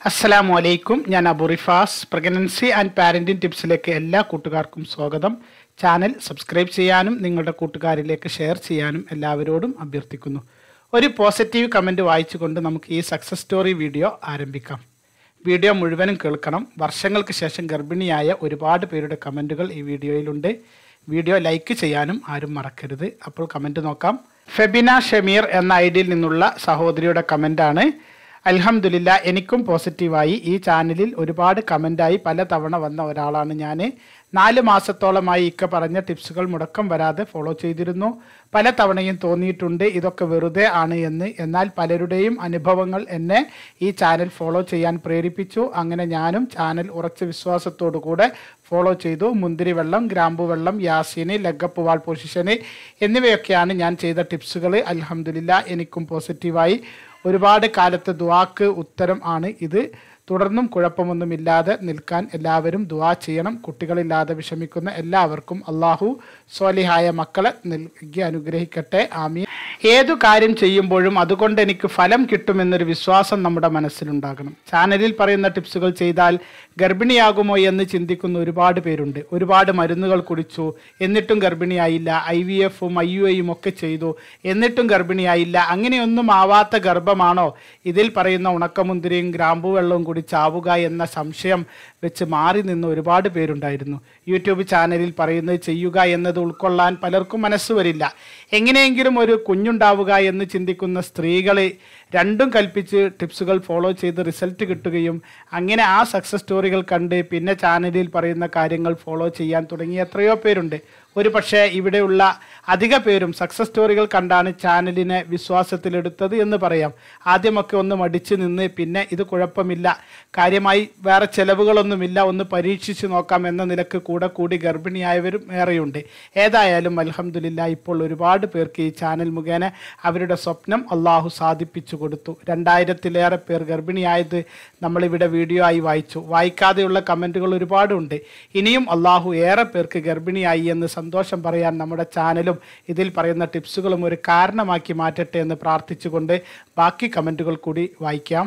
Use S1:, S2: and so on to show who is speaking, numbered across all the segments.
S1: അസ്സലാമു അലൈക്കും ഞാൻ Abu Rifas pregnancy and parenting ടിപ്സിലേക്ക് എല്ലാ കൂട്ടുകാർക്കും സ്വാഗതം ചാനൽ സബ്സ്ക്രൈബ് ചെയ്യാനും നിങ്ങളുടെ കൂട്ടുകാരിലേക്ക് ഷെയർ ചെയ്യാനും എല്ലാവരോടും അഭ്യർത്ഥിക്കുന്നു ഒരു പോസിറ്റീവ് കമൻറ്റ് വായിച്ചുകൊണ്ട് നമുക്ക് ഈ സക്സസ് സ്റ്റോറി വീഡിയോ ആരംഭിക്കാം വീഡിയോ മുഴുവനും കേൾക്കണം വർഷങ്ങൾക്ക് ശേഷം ഗർഭിണിയായ ഒരുപാട് പേരുടെ കമൻറ്റുകൾ ഈ വീഡിയോയിലുണ്ട് വീഡിയോ ലൈക്ക് ചെയ്യാനും ആരും മറക്കരുത് അപ്പോൾ കമൻറ്റ് നോക്കാം ഫെബിന ഷമീർ എന്ന ഐഡിയിൽ നിന്നുള്ള സഹോദരിയുടെ കമൻ്റാണ് അൽഹംദുലില്ല എനിക്കും പോസിറ്റീവായി ഈ ചാനലിൽ ഒരുപാട് കമൻ്റായി പല തവണ വന്ന ഒരാളാണ് ഞാൻ നാല് മാസത്തോളമായി ഇക്ക പറഞ്ഞ ടിപ്സുകൾ മുടക്കം വരാതെ ഫോളോ ചെയ്തിരുന്നു പല തവണയും തോന്നിയിട്ടുണ്ട് ഇതൊക്കെ വെറുതെ ആണ് എന്ന് എന്നാൽ പലരുടെയും അനുഭവങ്ങൾ എന്നെ ഈ ചാനൽ ഫോളോ ചെയ്യാൻ പ്രേരിപ്പിച്ചു അങ്ങനെ ഞാനും ചാനൽ ഉറച്ച വിശ്വാസത്തോടു കൂടെ ഫോളോ ചെയ്തു മുന്തിരി വെള്ളം ഗ്രാമ്പു വെള്ളം യാസീന് ലഗപ്പ് വാൾ പൊസിഷന് എന്നിവയൊക്കെയാണ് ഞാൻ ചെയ്ത ടിപ്സുകൾ അൽഹംദുലില്ല എനിക്കും പോസിറ്റീവായി ഒരുപാട് കാലത്തെ ദുവാക്ക് ഉത്തരം ആണ് ഇത് തുടർന്നും കുഴപ്പമൊന്നുമില്ലാതെ നിൽക്കാൻ എല്ലാവരും ദുവാ ചെയ്യണം കുട്ടികളില്ലാതെ വിഷമിക്കുന്ന എല്ലാവർക്കും അള്ളാഹു സ്വാലിഹായ മക്കളെ നൽകി അനുഗ്രഹിക്കട്ടെ ആമീൻ ഏതു കാര്യം ചെയ്യുമ്പോഴും അതുകൊണ്ട് എനിക്ക് ഫലം കിട്ടുമെന്നൊരു വിശ്വാസം നമ്മുടെ മനസ്സിലുണ്ടാകണം ചാനലിൽ പറയുന്ന ടിപ്സുകൾ ചെയ്താൽ ഗർഭിണിയാകുമോ എന്ന് ചിന്തിക്കുന്ന ഒരുപാട് പേരുണ്ട് ഒരുപാട് മരുന്നുകൾ കുടിച്ചു എന്നിട്ടും ഗർഭിണിയായില്ല ഐ വി എഫും ഐ യു ഐയും ഒക്കെ ചെയ്തു എന്നിട്ടും ഗർഭിണിയായില്ല അങ്ങനെയൊന്നും ആവാത്ത ഗർഭമാണോ ഇതിൽ പറയുന്ന ഉണക്കമുന്തിരിയും ഗ്രാമ്പു വെള്ളവും കൂടി ചാവുക എന്ന സംശയം വെച്ച് മാറി നിന്ന് ഒരുപാട് പേരുണ്ടായിരുന്നു യൂട്യൂബ് ചാനലിൽ പറയുന്നത് ചെയ്യുക എന്നത് ഉൾക്കൊള്ളാൻ പലർക്കും മനസ്സ് വരില്ല എങ്ങനെയെങ്കിലും ഒരു കുഞ്ഞുണ്ടാവുക എന്ന് ചിന്തിക്കുന്ന സ്ത്രീകളെ രണ്ടും കൽപ്പിച്ച് ടിപ്സുകൾ ഫോളോ ചെയ്ത് റിസൾട്ട് കിട്ടുകയും അങ്ങനെ ആ സക്സസ് സ്റ്റോറികൾ കണ്ട് പിന്നെ ചാനലിൽ പറയുന്ന കാര്യങ്ങൾ ഫോളോ ചെയ്യാൻ തുടങ്ങിയ എത്രയോ പേരുണ്ട് ഒരു പക്ഷേ ഇവിടെയുള്ള അധിക പേരും സക്സസ് സ്റ്റോറികൾ കണ്ടാണ് ചാനലിനെ വിശ്വാസത്തിലെടുത്തത് എന്ന് പറയാം ആദ്യമൊക്കെ ഒന്ന് മടിച്ചു നിന്ന് പിന്നെ ഇത് കുഴപ്പമില്ല കാര്യമായി വേറെ ചെലവുകളൊന്നുമില്ല ഒന്ന് പരീക്ഷിച്ച് നോക്കാം എന്ന നിലക്ക് കൂടെ കൂടി ഗർഭിണിയായവരും ഏറെയുണ്ട് ഏതായാലും അലഹമുല്ല ഇപ്പോൾ ഒരുപാട് പേർക്ക് ഈ ചാനൽ മുഖേന അവരുടെ സ്വപ്നം അള്ളാഹു സാധിപ്പിച്ചു കൊടുത്തു രണ്ടായിരത്തിലേറെ പേർ ഗർഭിണിയായത് നമ്മളിവിടെ വീഡിയോ ആയി വായിച്ചു വായിക്കാതെയുള്ള കമൻറ്റുകൾ ഒരുപാടുണ്ട് ഇനിയും അള്ളാഹു ഏറെ പേർക്ക് ഗർഭിണിയായി എന്ന് സന്തോഷം പറയാൻ നമ്മുടെ ചാനലും ഇതിൽ പറയുന്ന ടിപ്സുകളും ഒരു കാരണമാക്കി മാറ്റട്ടെ എന്ന് പ്രാർത്ഥിച്ചുകൊണ്ട് ബാക്കി കമൻറ്റുകൾ കൂടി വായിക്കാം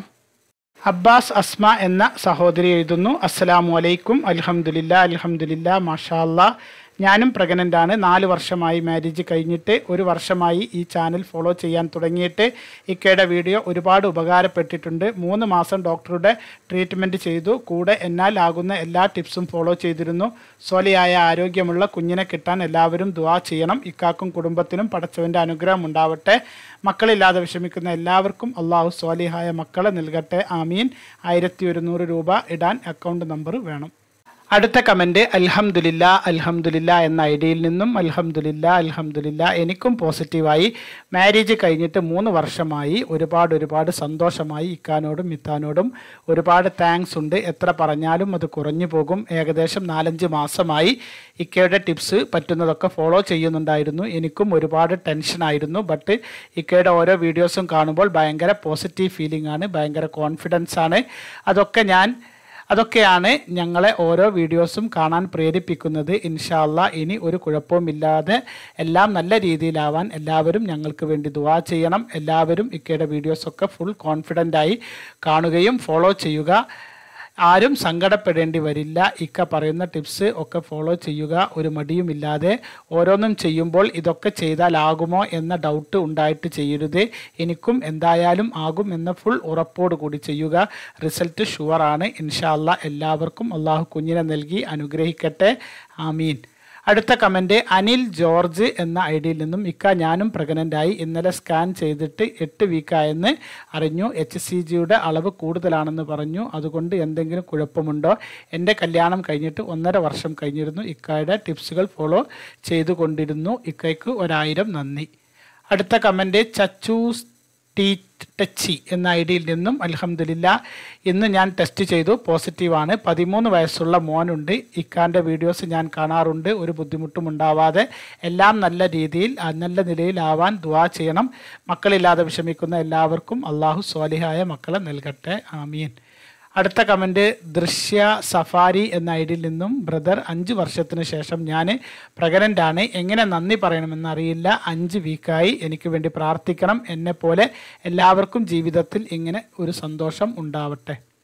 S1: അബ്ബാസ് അസ്മ എന്ന സഹോദരി എഴുതുന്നു അസ്സലാമു അലൈക്കും അൽഹംദുലില്ല അൽഹംദുലില്ല മാഷാ അല്ലാ ഞാനും പ്രഗ്നൻ്റ് ആണ് നാല് വർഷമായി മാരേജ് കഴിഞ്ഞിട്ട് ഒരു വർഷമായി ഈ ചാനൽ ഫോളോ ചെയ്യാൻ തുടങ്ങിയിട്ട് ഇക്കയുടെ വീഡിയോ ഒരുപാട് ഉപകാരപ്പെട്ടിട്ടുണ്ട് മൂന്ന് മാസം ഡോക്ടറുടെ ട്രീറ്റ്മെൻറ്റ് ചെയ്തു കൂടെ എന്നാൽ ആകുന്ന എല്ലാ ടിപ്സും ഫോളോ ചെയ്തിരുന്നു സോലിയായ ആരോഗ്യമുള്ള കുഞ്ഞിനെ കിട്ടാൻ എല്ലാവരും ദുവാ ചെയ്യണം ഇക്കാക്കും കുടുംബത്തിനും പടച്ചവൻ്റെ അനുഗ്രഹം ഉണ്ടാവട്ടെ മക്കളില്ലാതെ വിഷമിക്കുന്ന എല്ലാവർക്കും അള്ളാഹു സ്വാലിഹായ മക്കളെ നൽകട്ടെ ആമീൻ ആയിരത്തി ഒരുന്നൂറ് രൂപ ഇടാൻ അക്കൗണ്ട് നമ്പർ വേണം അടുത്ത കമൻറ്റ് അൽഹംദുലില്ല അൽഹംദുലില്ല എന്ന ഐഡിയിൽ നിന്നും അൽഹംദുലില്ല അൽഹംദുലില്ല എനിക്കും പോസിറ്റീവായി മാരേജ് കഴിഞ്ഞിട്ട് മൂന്ന് വർഷമായി ഒരുപാട് ഒരുപാട് സന്തോഷമായി ഇക്കാനോടും മിത്താനോടും ഒരുപാട് താങ്ക്സ് ഉണ്ട് എത്ര പറഞ്ഞാലും അത് കുറഞ്ഞു പോകും ഏകദേശം നാലഞ്ച് മാസമായി ഇക്കയുടെ ടിപ്സ് പറ്റുന്നതൊക്കെ ഫോളോ ചെയ്യുന്നുണ്ടായിരുന്നു എനിക്കും ഒരുപാട് ടെൻഷനായിരുന്നു ബട്ട് ഇക്കയുടെ ഓരോ വീഡിയോസും കാണുമ്പോൾ ഭയങ്കര പോസിറ്റീവ് ഫീലിംഗ് ആണ് ഭയങ്കര കോൺഫിഡൻസ് ആണ് അതൊക്കെ ഞാൻ അതൊക്കെയാണ് ഞങ്ങളെ ഓരോ വീഡിയോസും കാണാൻ പ്രേരിപ്പിക്കുന്നത് ഇൻഷാല്ല ഇനി ഒരു കുഴപ്പവുമില്ലാതെ എല്ലാം നല്ല രീതിയിലാവാൻ എല്ലാവരും ഞങ്ങൾക്ക് വേണ്ടി ദുവാ ചെയ്യണം എല്ലാവരും ഇക്കയുടെ വീഡിയോസൊക്കെ ഫുൾ കോൺഫിഡൻ്റായി കാണുകയും ഫോളോ ചെയ്യുക ആരും സങ്കടപ്പെടേണ്ടി വരില്ല ഇക്ക പറയുന്ന ടിപ്സ് ഒക്കെ ഫോളോ ചെയ്യുക ഒരു മടിയുമില്ലാതെ ഓരോന്നും ചെയ്യുമ്പോൾ ഇതൊക്കെ ചെയ്താലാകുമോ എന്ന ഡൗട്ട് ഉണ്ടായിട്ട് ചെയ്യരുത് എനിക്കും എന്തായാലും ആകും എന്ന ഫുൾ ഉറപ്പോട് കൂടി ചെയ്യുക റിസൾട്ട് ഷുവറാണ് ഇൻഷാല്ല എല്ലാവർക്കും അള്ളാഹു കുഞ്ഞിനെ നൽകി അനുഗ്രഹിക്കട്ടെ ആമീൻ അടുത്ത കമൻറ്റ് അനിൽ ജോർജ് എന്ന ഐ ഡിയിൽ നിന്നും ഇക്ക ഞാനും പ്രഗ്നൻ്റായി ഇന്നലെ സ്കാൻ ചെയ്തിട്ട് എട്ട് വീക്കായെന്ന് അറിഞ്ഞു എച്ച് സി ജിയുടെ അളവ് കൂടുതലാണെന്ന് പറഞ്ഞു അതുകൊണ്ട് എന്തെങ്കിലും കുഴപ്പമുണ്ടോ എൻ്റെ കല്യാണം കഴിഞ്ഞിട്ട് ഒന്നര വർഷം കഴിഞ്ഞിരുന്നു ഇക്കയുടെ ടിപ്സുകൾ ഫോളോ ചെയ്തുകൊണ്ടിരുന്നു ഇക്കയ്ക്ക് ഒരായിരം നന്ദി അടുത്ത കമൻറ്റ് ചച്ചൂസ് ടീ ടച്ചി എന്ന ഐ ഡിയിൽ നിന്നും അലഹമില്ല ഇന്ന് ഞാൻ ടെസ്റ്റ് ചെയ്തു പോസിറ്റീവാണ് പതിമൂന്ന് വയസ്സുള്ള മോനുണ്ട് ഇക്കാൻ്റെ വീഡിയോസ് ഞാൻ കാണാറുണ്ട് ഒരു ബുദ്ധിമുട്ടും ഉണ്ടാവാതെ എല്ലാം നല്ല രീതിയിൽ ആ, നല്ല നിലയിലാവാൻ ദുവാ ചെയ്യണം മക്കളില്ലാതെ വിഷമിക്കുന്ന എല്ലാവർക്കും അള്ളാഹു സ്വാലിഹായ മക്കളെ നൽകട്ടെ ആമീൻ അടുത്ത കമൻറ്റ് ദൃശ്യ സഫാരി എന്ന ഐഡിയിൽ നിന്നും ബ്രദർ അഞ്ച് വർഷത്തിന് ശേഷം ഞാൻ പ്രഗ്നൻ്റ് ആണ് എങ്ങനെ നന്ദി പറയണമെന്ന് അറിയില്ല അഞ്ച് വീക്കായി എനിക്ക് വേണ്ടി പ്രാർത്ഥിക്കണം എന്നെപ്പോലെ എല്ലാവർക്കും ജീവിതത്തിൽ ഇങ്ങനെ ഒരു സന്തോഷം ഉണ്ടാവട്ടെ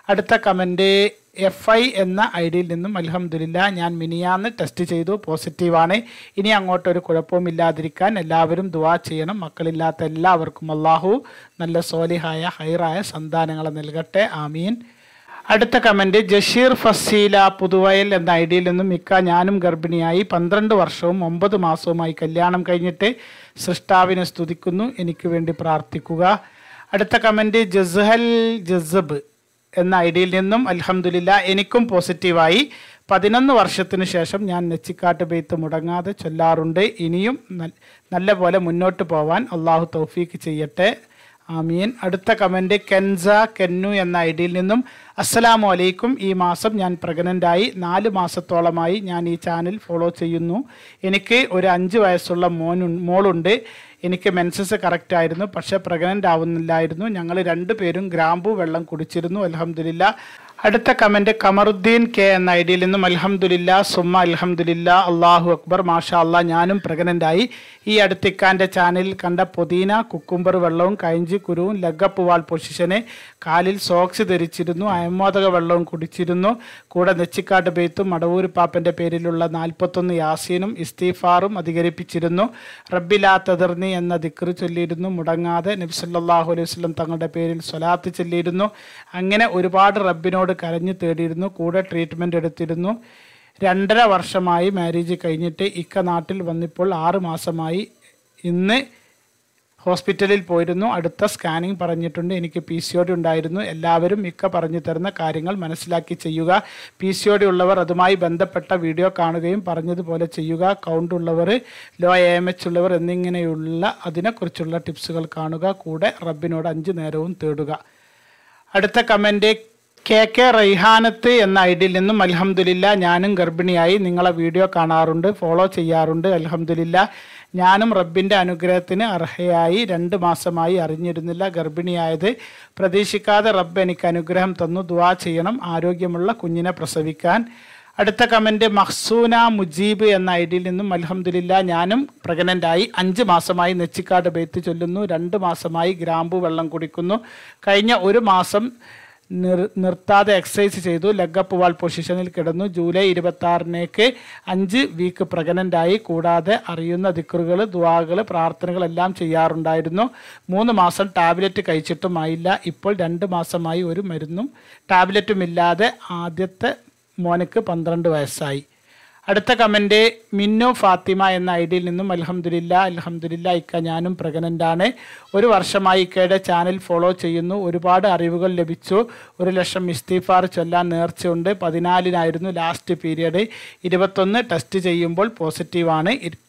S1: അടുത്ത കമൻറ്റ് എഫ് ഐ എന്ന ഐ ഡിയിൽ നിന്നും അലഹമുല്ല ഞാൻ മിനിയാന്ന് ടെസ്റ്റ് ചെയ്തു പോസിറ്റീവാണ് ഇനി അങ്ങോട്ട് ഒരു കുഴപ്പമില്ലാതിരിക്കാൻ എല്ലാവരും ദുവാ ചെയ്യണം മക്കളില്ലാത്ത എല്ലാവർക്കും അള്ളാഹു നല്ല സോലിഹായ ഹൈറായ സന്താനങ്ങളെ നൽകട്ടെ ആമീൻ അടുത്ത കമൻറ്റ് ജഷീർ ഫസീല പുതുവയൽ എന്ന ഐ ഡിയിൽ നിന്നും മിക്ക ഞാനും ഗർഭിണിയായി പന്ത്രണ്ട് വർഷവും ഒമ്പത് മാസവുമായി കല്യാണം കഴിഞ്ഞിട്ട് സൃഷ്ടാവിനെ സ്തുതിക്കുന്നു എനിക്ക് വേണ്ടി പ്രാർത്ഥിക്കുക അടുത്ത കമൻറ്റ് ജസ്ഹൽ ജസബ് എന്ന ഐ ഡിയിൽ നിന്നും അൽഹംദുലില്ല എനിക്കും പോസിറ്റീവായി പതിനൊന്ന് വർഷത്തിന് ശേഷം ഞാൻ നെച്ചിക്കാട്ട് ബെയ്ത്ത് മുടങ്ങാതെ ചൊല്ലാറുണ്ട് ഇനിയും നൽ- നല്ല പോലെ മുന്നോട്ട് പോവാൻ അള്ളാഹു തൗഫീക്ക് ചെയ്യട്ടെ ആമീൻ അടുത്ത കമൻറ്റ് കെൻസ കെന്നു എന്ന ഐ ഡിയിൽ നിന്നും അസ്സലാമു അലൈക്കും ഈ മാസം ഞാൻ പ്രഗ്നൻ്റായി നാല് മാസത്തോളമായി ഞാൻ ഈ ചാനൽ ഫോളോ ചെയ്യുന്നു എനിക്ക് ഒരു അഞ്ച് വയസ്സുള്ള മോൻ മോളുണ്ട് എനിക്ക് മെൻസസ് കറക്റ്റ് ആയിരുന്നു പക്ഷേ പ്രഗ്നൻ്റ് ആവുന്നില്ലായിരുന്നു ഞങ്ങൾ രണ്ടുപേരും ഗ്രാമ്പു വെള്ളം കുടിച്ചിരുന്നു അലഹമില്ല അടുത്ത കമൻറ്റ് കമറുദ്ദീൻ കെ എന്ന ഐ ഡിയിൽ നിന്നും അൽഹംദുലില്ല സുമ്മ അൽഹംദുലില്ല അള്ളാഹു അക്ബർ മാഷാ അല്ലാ ഞാനും പ്രഗ്നൻ്റായി ഈ അടുത്തിക്കാൻ്റെ ചാനലിൽ കണ്ട പുതീന കുക്കുംബർ വെള്ളവും കൈഞ്ചി കുരുവും ലഗപ്പ് വാൾ പൊസിഷന് കാലിൽ സോക്സ് ധരിച്ചിരുന്നു അയമോദക വെള്ളവും കുടിച്ചിരുന്നു കൂടെ നെച്ചിക്കാട്ട് ബെയ്ത്തും മടവൂർ പാപ്പൻ്റെ പേരിലുള്ള നാൽപ്പത്തൊന്ന് യാസീനും ഇസ്തീഫാറും അധികരിപ്പിച്ചിരുന്നു റബ്ബിലാ തതിർനി എന്ന ദിക്റ് ചൊല്ലിയിരുന്നു മുടങ്ങാതെ നബ്സല്ലാഹു അലൈഹി വസല്ലം തങ്ങളുടെ പേരിൽ സ്വലാത്ത് ചൊല്ലിയിരുന്നു അങ്ങനെ ഒരുപാട് റബ്ബിനോട് കരഞ്ഞു തേടിയിരുന്നു കൂടെ ട്രീറ്റ്മെൻറ്റ് എടുത്തിരുന്നു രണ്ടര വർഷമായി മാരേജ് കഴിഞ്ഞിട്ട് ഇക്ക നാട്ടിൽ വന്നിപ്പോൾ ആറ് മാസമായി ഇന്ന് ഹോസ്പിറ്റലിൽ പോയിരുന്നു അടുത്ത സ്കാനിങ് പറഞ്ഞിട്ടുണ്ട് എനിക്ക് പി സി ഒ ഡി ഉണ്ടായിരുന്നു എല്ലാവരും മിക്ക പറഞ്ഞു തരുന്ന കാര്യങ്ങൾ മനസ്സിലാക്കി ചെയ്യുക പി സി ഒ ഡി ഉള്ളവർ അതുമായി ബന്ധപ്പെട്ട വീഡിയോ കാണുകയും പറഞ്ഞതുപോലെ ചെയ്യുക കൗണ്ട് ഉള്ളവർ ലോ എ എം എച്ച് ഉള്ളവർ എന്നിങ്ങനെയുള്ള അതിനെക്കുറിച്ചുള്ള ടിപ്സുകൾ കാണുക കൂടെ റബ്ബിനോട് അഞ്ചു നേരവും തേടുക അടുത്ത കമൻറ്റ് കെ കെ റൈഹാനത്ത് എന്ന ഐ ഡിയിൽ നിന്നും അൽഹംദുലില്ല ഞാനും ഗർഭിണിയായി നിങ്ങളെ വീഡിയോ കാണാറുണ്ട് ഫോളോ ചെയ്യാറുണ്ട് അൽഹംദുലില്ല ഞാനും റബ്ബിൻ്റെ അനുഗ്രഹത്തിന് അർഹയായി രണ്ട് മാസമായി അറിഞ്ഞിരുന്നില്ല ഗർഭിണിയായത് പ്രതീക്ഷിക്കാതെ റബ്ബ് എനിക്ക് അനുഗ്രഹം തന്നു ദുവാ ചെയ്യണം ആരോഗ്യമുള്ള കുഞ്ഞിനെ പ്രസവിക്കാൻ അടുത്ത കമൻറ്റ് മഹ്സൂന മുജീബ് എന്ന ഐ ഡിയിൽ നിന്നും അൽഹംദുലില്ല ഞാനും പ്രഗ്നൻ്റായി അഞ്ച് മാസമായി നെച്ചിക്കാട് ബെയ്ത്ത് ചൊല്ലുന്നു രണ്ട് മാസമായി ഗ്രാമ്പു വെള്ളം കുടിക്കുന്നു കഴിഞ്ഞ ഒരു മാസം നിർ നിർത്താതെ എക്സസൈസ് ചെയ്തു ലെഗപ്പ് വാൾ പൊസിഷനിൽ കിടന്നു ജൂലൈ ഇരുപത്തി ആറിനേക്ക് അഞ്ച് വീക്ക് പ്രഗ്നൻ്റായി കൂടാതെ അറിയുന്ന ദിക്കറുകൾ ദുവാകൾ പ്രാർത്ഥനകളെല്ലാം ചെയ്യാറുണ്ടായിരുന്നു മൂന്ന് മാസം ടാബ്ലറ്റ് കഴിച്ചിട്ടുമായില്ല ഇപ്പോൾ രണ്ട് മാസമായി ഒരു മരുന്നും ടാബ്ലറ്റും ഇല്ലാതെ ആദ്യത്തെ മോനക്ക് പന്ത്രണ്ട് വയസ്സായി അടുത്ത കമൻറ്റ് മിന്നു ഫാത്തിമ എന്ന ഐ ഡിയിൽ നിന്നും അൽഹംദുലില്ല അൽഹംദുലില്ല ഇക്ക ഞാനും പ്രഗ്നൻ്റാണ് ഒരു വർഷമായി ഇക്കയുടെ ചാനൽ ഫോളോ ചെയ്യുന്നു ഒരുപാട് അറിവുകൾ ലഭിച്ചു ഒരു ലക്ഷം ഇസ്തീഫാർ ചൊല്ലാൻ നേർച്ചയുണ്ട് പതിനാലിനായിരുന്നു ലാസ്റ്റ് പീരിയഡ് ഇരുപത്തൊന്ന് ടെസ്റ്റ് ചെയ്യുമ്പോൾ പോസിറ്റീവാണ് ഇ-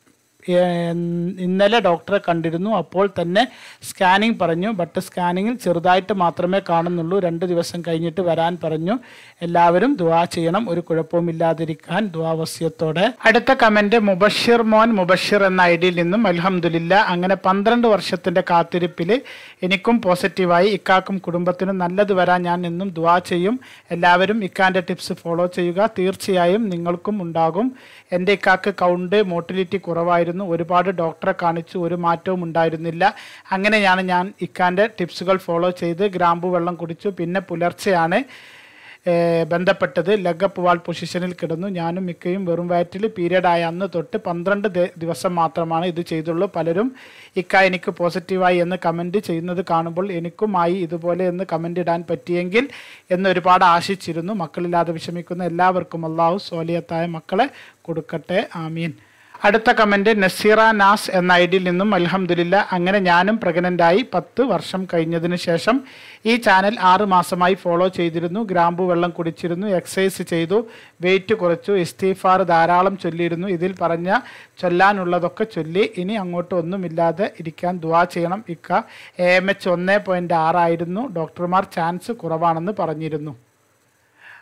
S1: ഏഹ് ഇന്നലെ ഡോക്ടറെ കണ്ടിരുന്നു അപ്പോൾ തന്നെ സ്കാനിങ് പറഞ്ഞു ബട്ട് സ്കാനിങ്ങിൽ ചെറുതായിട്ട് മാത്രമേ കാണുന്നുള്ളൂ രണ്ട് ദിവസം കഴിഞ്ഞിട്ട് വരാൻ പറഞ്ഞു എല്ലാവരും ദുവാ ചെയ്യണം ഒരു കുഴപ്പവുമില്ലാതിരിക്കാൻ ദുവാവസ്യത്തോടെ അടുത്ത കമന്റ് മുബഷിർ മോൻ മുബഷിർ എന്ന ഐ ഡിയിൽ നിന്നും അൽഹംദുലില്ല അങ്ങനെ പന്ത്രണ്ട് വർഷത്തിന്റെ കാത്തിരിപ്പിൽ എനിക്കും പോസിറ്റീവായി ഇക്കാക്കും കുടുംബത്തിനും നല്ലത് വരാൻ ഞാൻ എന്നും ദുവാ ചെയ്യും എല്ലാവരും ഇക്കാന്റെ ടിപ്സ് ഫോളോ ചെയ്യുക തീർച്ചയായും നിങ്ങൾക്കും ഉണ്ടാകും എൻ്റെ ഇക്കാക്ക് കൗണ്ട് മോട്ടിലിറ്റി കുറവായിരുന്നു ഒരുപാട് ഡോക്ടറെ കാണിച്ചു ഒരു മാറ്റവും ഉണ്ടായിരുന്നില്ല അങ്ങനെയാണ് ഞാൻ ഇക്കാൻ്റെ ടിപ്സുകൾ ഫോളോ ചെയ്ത് ഗ്രാമ്പു വെള്ളം കുടിച്ചു പിന്നെ പുലർച്ചെയാണ് ഏഹ്, ബന്ധപ്പെട്ടത് ലെഗപ്പ് വാൾ പൊസിഷനിൽ കിടന്നു ഞാനും മിക്കയും വെറും വയറ്റിൽ പീരീഡ് ആയ അന്ന് തൊട്ട് പന്ത്രണ്ട് ദേ- ദിവസം മാത്രമാണ് ഇത് ചെയ്തുള്ളൂ പലരും ഇക്ക എനിക്ക് പോസിറ്റീവായി എന്ന് കമൻറ്റ് ചെയ്യുന്നത് കാണുമ്പോൾ എനിക്കുമായി ഇതുപോലെ എന്ന് കമൻ്റ് ഇടാൻ പറ്റിയെങ്കിൽ എന്ന് ഒരുപാട് ആശിച്ചിരുന്നു മക്കളില്ലാതെ വിഷമിക്കുന്ന എല്ലാവർക്കും അള്ളാഹു സോലിയത്തായ മക്കളെ കൊടുക്കട്ടെ ആമീൻ അടുത്ത കമൻറ്റ് നസീറ നാസ് എന്ന ഐ ഡിയിൽ നിന്നും അൽഹംദുലില്ല അങ്ങനെ ഞാനും പ്രഗ്നൻ്റായി പത്ത് വർഷം കഴിഞ്ഞതിന് ശേഷം ഈ ചാനൽ ആറ് മാസമായി ഫോളോ ചെയ്തിരുന്നു ഗ്രാമ്പു വെള്ളം കുടിച്ചിരുന്നു എക്സസൈസ് ചെയ്തു വെയിറ്റ് കുറച്ചു ഇസ്തീഫാർ ധാരാളം ചൊല്ലിയിരുന്നു ഇതിൽ പറഞ്ഞ ചൊല്ലാനുള്ളതൊക്കെ ചൊല്ലി ഇനി അങ്ങോട്ട് ഒന്നുമില്ലാതെ ഇരിക്കാൻ ദുവാ ചെയ്യണം ഇക്ക എ എം എച്ച് ഒന്ന് പോയിൻ്റ് ആറായിരുന്നു ഡോക്ടർമാർ ചാൻസ് കുറവാണെന്ന് പറഞ്ഞിരുന്നു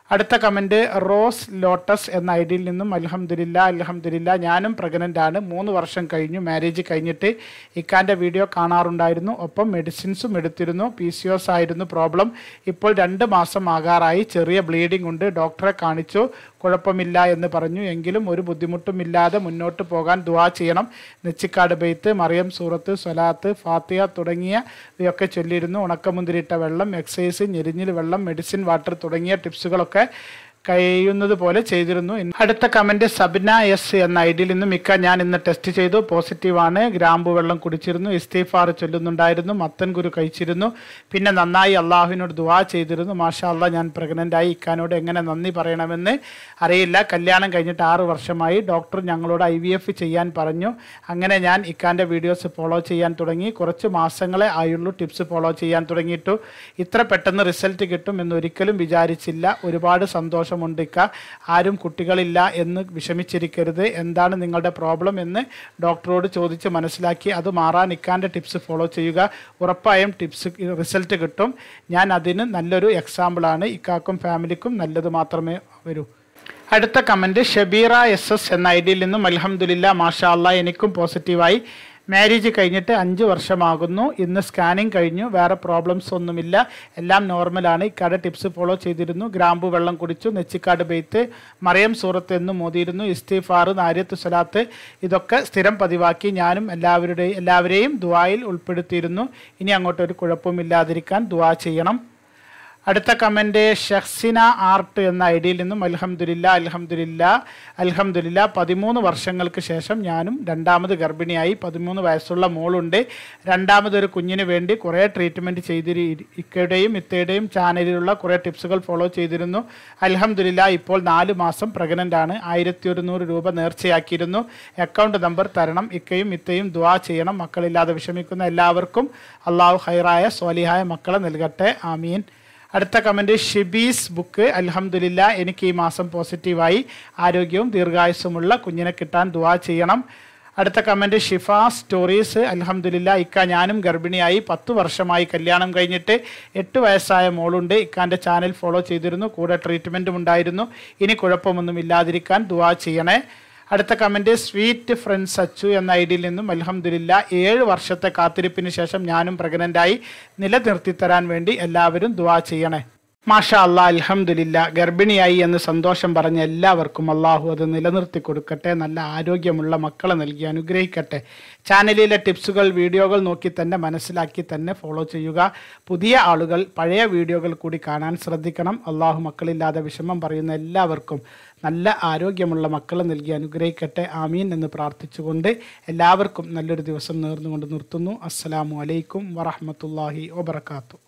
S1: അടുത്ത കമൻറ്റ് റോസ് ലോട്ടസ് എന്ന ഐ ഡിയിൽ നിന്നും അലഹമ്മദില്ല അലഹമ്മദില്ല ഞാനും പ്രഗ്നൻ്റ് ആണ് മൂന്ന് വർഷം കഴിഞ്ഞു മാരേജ് കഴിഞ്ഞിട്ട് ഇക്കാൻ്റെ വീഡിയോ കാണാറുണ്ടായിരുന്നു ഒപ്പം മെഡിസിൻസും എടുത്തിരുന്നു പി സി ഒസ് ആയിരുന്നു പ്രോബ്ലം ഇപ്പോൾ രണ്ട് മാസം ആകാറായി ചെറിയ ബ്ലീഡിംഗ് ഉണ്ട് ഡോക്ടറെ കാണിച്ചു കുഴപ്പമില്ല എന്ന് പറഞ്ഞു എങ്കിലും ഒരു ബുദ്ധിമുട്ടും ഇല്ലാതെ മുന്നോട്ട് പോകാൻ ദുവാ ചെയ്യണം നെച്ചിക്കാട് ബെയ്ത്ത് മറിയം സൂറത്ത് സ്വലാത്ത് ഫാത്തിയ തുടങ്ങിയവയൊക്കെ ചൊല്ലിയിരുന്നു ഉണക്കമുന്തിരിട്ട വെള്ളം എക്സസൈസ് ഞെരിഞ്ഞിൽ വെള്ളം മെഡിസിൻ വാട്ടർ തുടങ്ങിയ ടിപ്സുകളൊക്കെ കഴിയുന്നത് പോലെ ചെയ്തിരുന്നു അടുത്ത കമന്റ് സബ്ന എസ് എന്ന ഐ ഡിയിൽ നിന്നും മിക്ക ഞാൻ ഇന്ന് ടെസ്റ്റ് ചെയ്തു പോസിറ്റീവാണ് ഗ്രാമ്പു വെള്ളം കുടിച്ചിരുന്നു ഇസ്തീഫാർ ചൊല്ലുന്നുണ്ടായിരുന്നു മത്തൻ കുരു കഴിച്ചിരുന്നു പിന്നെ നന്നായി അള്ളാഹുവിനോട് ദുവാ ചെയ്തിരുന്നു മാഷാ അള്ളാഹ് ഞാൻ പ്രഗ്നൻ്റ് ആയി ഇക്കാനോട് എങ്ങനെ നന്ദി പറയണമെന്ന് അറിയില്ല കല്യാണം കഴിഞ്ഞിട്ട് ആറ് വർഷമായി ഡോക്ടർ ഞങ്ങളോട് ഐ വി എഫ് ചെയ്യാൻ പറഞ്ഞു അങ്ങനെ ഞാൻ ഇക്കാൻ്റെ വീഡിയോസ് ഫോളോ ചെയ്യാൻ തുടങ്ങി കുറച്ച് മാസങ്ങളെ ആയുള്ളൂ ടിപ്സ് ഫോളോ ചെയ്യാൻ തുടങ്ങിയിട്ടു ഇത്ര പെട്ടെന്ന് റിസൾട്ട് കിട്ടും എന്ന് ഒരിക്കലും വിചാരിച്ചില്ല ഒരുപാട് സന്തോഷമുണ്ട് ഇക്ക ആരും കുട്ടികളില്ല എന്ന് വിഷമിച്ചിരിക്കരുത് എന്താണ് നിങ്ങളുടെ പ്രോബ്ലം എന്ന് ഡോക്ടറോട് ചോദിച്ച് മനസ്സിലാക്കി അത് മാറാൻ ഇക്കാൻ്റെ ടിപ്സ് ഫോളോ ചെയ്യുക ഉറപ്പായും ടിപ്സ് റിസൾട്ട് കിട്ടും ഞാൻ അതിന് നല്ലൊരു എക്സാമ്പിളാണ് ഇക്കാക്കും ഫാമിലിക്കും നല്ലത് മാത്രമേ വരൂ അടുത്ത കമൻറ്റ് ഷബീറ എസ് എസ് എന്ന ഐ ഡിയിൽ നിന്നും അലഹമുല്ല മാഷാ അല്ലാ എനിക്കും പോസിറ്റീവായി മാരേജ് കഴിഞ്ഞിട്ട് അഞ്ച് വർഷമാകുന്നു ഇന്ന് സ്കാനിങ് കഴിഞ്ഞു വേറെ പ്രോബ്ലംസ് ഒന്നുമില്ല എല്ലാം നോർമലാണ് ഇക്കാടെ ടിപ്സ് ഫോളോ ചെയ്തിരുന്നു ഗ്രാമ്പു വെള്ളം കുടിച്ചു നെച്ചിക്കാട് ബെയ്ത്ത് മറിയം സൂറത്ത് എന്ന് മോദിയിരുന്നു ഇസ്തിഫാർ നാര്യത്ത് സ്വലാത്ത് ഇതൊക്കെ സ്ഥിരം പതിവാക്കി ഞാനും എല്ലാവരുടെയും എല്ലാവരെയും ദുവായിൽ ഉൾപ്പെടുത്തിയിരുന്നു ഇനി അങ്ങോട്ട് ഒരു കുഴപ്പമില്ലാതിരിക്കാൻ ദുവാ ചെയ്യണം അടുത്ത കമൻറ്റ് ഷഹ്സിന ആർട്ട് എന്ന ഐ ഡിയിൽ നിന്നും അൽഹംദുലില്ല അൽഹംദുലില്ല അൽഹംദുലില്ല പതിമൂന്ന് വർഷങ്ങൾക്ക് ശേഷം ഞാനും രണ്ടാമത് ഗർഭിണിയായി പതിമൂന്ന് വയസ്സുള്ള മോളുണ്ട് രണ്ടാമതൊരു കുഞ്ഞിന് വേണ്ടി കുറേ ട്രീറ്റ്മെൻറ്റ് ചെയ്തിരി ഇക്കയുടെയും ഇത്തയുടെയും ചാനലിലുള്ള കുറേ ടിപ്സുകൾ ഫോളോ ചെയ്തിരുന്നു അൽഹംദുലില്ല ഇപ്പോൾ നാല് മാസം പ്രഗ്നൻ്റ് ആണ് ആയിരത്തി ഒരുന്നൂറ് രൂപ നേർച്ചയാക്കിയിരുന്നു അക്കൗണ്ട് നമ്പർ തരണം ഇക്കയും ഇത്തയും ദ്വാ ചെയ്യണം മക്കളില്ലാതെ വിഷമിക്കുന്ന എല്ലാവർക്കും അള്ളാഹു ഹൈറായ സ്വാലിഹായ മക്കളെ നൽകട്ടെ ആമീൻ അടുത്ത കമൻറ്റ് ഷിബീസ് ബുക്ക് അൽഹംദുലില്ല എനിക്ക് ഈ മാസം പോസിറ്റീവായി ആരോഗ്യവും ദീർഘായുസ്സുമുള്ള കുഞ്ഞിനെ കിട്ടാൻ ദുവാ ചെയ്യണം അടുത്ത കമൻറ്റ് ഷിഫ സ്റ്റോറീസ് അൽഹംദുലില്ല ഇക്ക ഞാനും ഗർഭിണിയായി പത്ത് വർഷമായി കല്യാണം കഴിഞ്ഞിട്ട് എട്ട് വയസ്സായ മോളുണ്ട് ഇക്കാൻ്റെ ചാനൽ ഫോളോ ചെയ്തിരുന്നു കൂടെ ട്രീറ്റ്മെൻറ്റും ഉണ്ടായിരുന്നു ഇനി കുഴപ്പമൊന്നും ഇല്ലാതിരിക്കാൻ ദുവാ ചെയ്യണേ അടുത്ത കമൻറ്റ് സ്വീറ്റ് ഫ്രണ്ട്സ് അച്ചു എന്ന ഐ ഡിയിൽ നിന്നും അൽഹംദുലില്ല ഏഴ് വർഷത്തെ കാത്തിരിപ്പിന് ശേഷം ഞാനും പ്രഗ്നൻ്റായി നിലനിർത്തി തരാൻ വേണ്ടി എല്ലാവരും ദുവാ ചെയ്യണേ മാഷാ അല്ലാ അൽഹംദുലില്ല ഗർഭിണിയായി എന്ന് സന്തോഷം പറഞ്ഞ എല്ലാവർക്കും അള്ളാഹു അത് നിലനിർത്തി കൊടുക്കട്ടെ നല്ല ആരോഗ്യമുള്ള മക്കളെ നൽകി അനുഗ്രഹിക്കട്ടെ ചാനലിലെ ടിപ്സുകൾ വീഡിയോകൾ നോക്കി തന്നെ മനസ്സിലാക്കി തന്നെ ഫോളോ ചെയ്യുക പുതിയ ആളുകൾ പഴയ വീഡിയോകൾ കൂടി കാണാൻ ശ്രദ്ധിക്കണം അള്ളാഹു മക്കളില്ലാതെ വിഷമം പറയുന്ന എല്ലാവർക്കും നല്ല ആരോഗ്യമുള്ള മക്കളെ നൽകി അനുഗ്രഹിക്കട്ടെ ആമീൻ എന്ന് പ്രാർത്ഥിച്ചുകൊണ്ട് എല്ലാവർക്കും നല്ലൊരു ദിവസം നേർന്നുകൊണ്ട് നിർത്തുന്നു അസ്സലാമു അലൈക്കും വറഹമത്തല്ലാഹി വബർക്കാത്തു